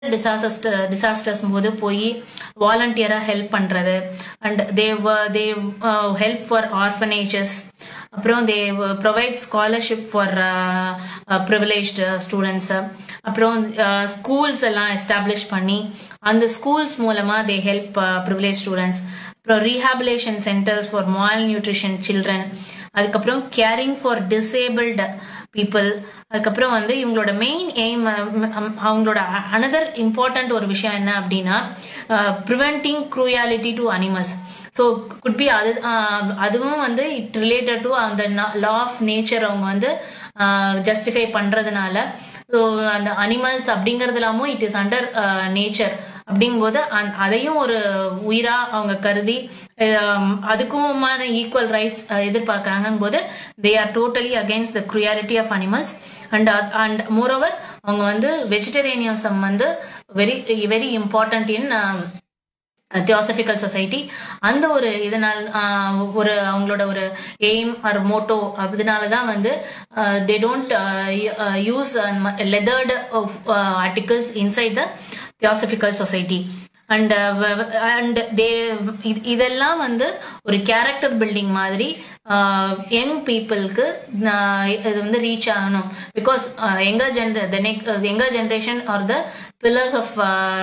disaster disasters போது போய் வாலண்டியராக ஹெல்ப் பண்ணுறது and they they help for orphanages அப்புறம் they provide scholarship for privileged students அப்புறம் ஸ்கூல்ஸ் எல்லாம் எஸ்டாப்ளிஷ் பண்ணி அந்த ஸ்கூல்ஸ் மூலமாக தே ஹெல்ப் ப்ரிவிலேஜ் ஸ்டூடெண்ட்ஸ் அப்புறம் rehabilitation centres for malnutrition children அதுக்கப்புறம் கேரிங் ஃபார் டிசேபிள்டு பீப்புள் அதுக்கப்புறம் வந்து இவங்களோட மெயின் எய்ம் அவங்களோட அனதர் இம்பார்ட்டன்ட் ஒரு விஷயம் என்ன அப்படின்னா preventing cruelty to animals so could be அது ஆஹ் அதுவும் வந்து இட் ரிலேட்டட் டு அந்த லா ஆஃப் நேச்சர் அவங்க வந்து ஜஸ்டிஃபை பண்றதுனால ஸோ அந்த அனிமல்ஸ் அப்படிங்கறதுலாமும் இட் இஸ் அண்டர் நேச்சர் அப்படிங்கும்போது அந்த- அதையும் ஒரு உயிரா அவங்க கருதி ஆம், அதுக்குமான ஈக்குவல் ரைட்ஸ் எதிர்பார்க்கறாங்கும் போது they are totally against the cruelty of animals and and moreover அவங்க வந்து வெஜிடேரியனிசம் வந்து very very important in theosophical society அந்த ஒரு இதனால் ஆஹ், ஒரு அவங்களோட ஒரு எய்ம் ஆர் மோட்டோ அதனால தான் வந்து they don't use leathered articles inside the theosophical society and and they இதெல்லாம் வந்து ஒரு கேரக்டர் பில்டிங் மாதிரி யங் பீப்புளுக்கு இது வந்து ரீச் ஆகணும் because younger generation the next younger generation are the pillars of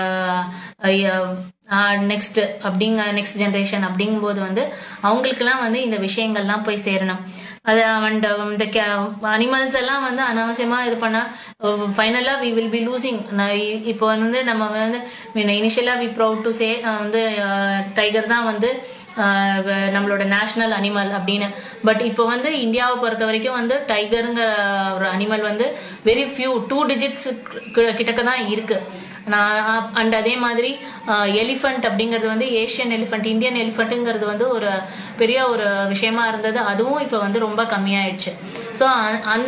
next அப்படிங்க நெக்ஸ்ட் ஜென்ரேஷன் அப்படிங்கும்போது வந்து அவங்களுக்கெல்லாம் வந்து இந்த விஷயங்கள்லாம் போய் சேரணும் அது அண்ட் இந்த அனிமல்ஸ் எல்லாம் வந்து அனாவசியமா இது பண்ணா ஃபைனலா வி வில் பி லூசிங் இப்போ வந்து நம்ம வந்து இனிஷியலா வி ப்ரௌட் டு சே வந்து டைகர் தான் வந்து ஆஹ் வ- நம்மளோட நேஷனல் அனிமல் அப்படின்னு பட் இப்போ வந்து இந்தியாவை பொறுத்த வரைக்கும் வந்து டைகருங்கிற ஒரு அனிமல் வந்து வெரி ஃபியூ டூ டிஜிட்ஸ் கிட்டக்க தான் இருக்கு நான் அண்ட் அதே மாதிரி எலிஃபண்ட் அப்படிங்கிறது வந்து ஏஷியன் எலிஃபண்ட் இந்தியன் எலிஃபண்ட்டுங்கிறது வந்து ஒரு பெரிய ஒரு விஷயமா இருந்தது அதுவும் இப்போ வந்து ரொம்ப கம்மியாயிடுச்சு ஸோ அந்த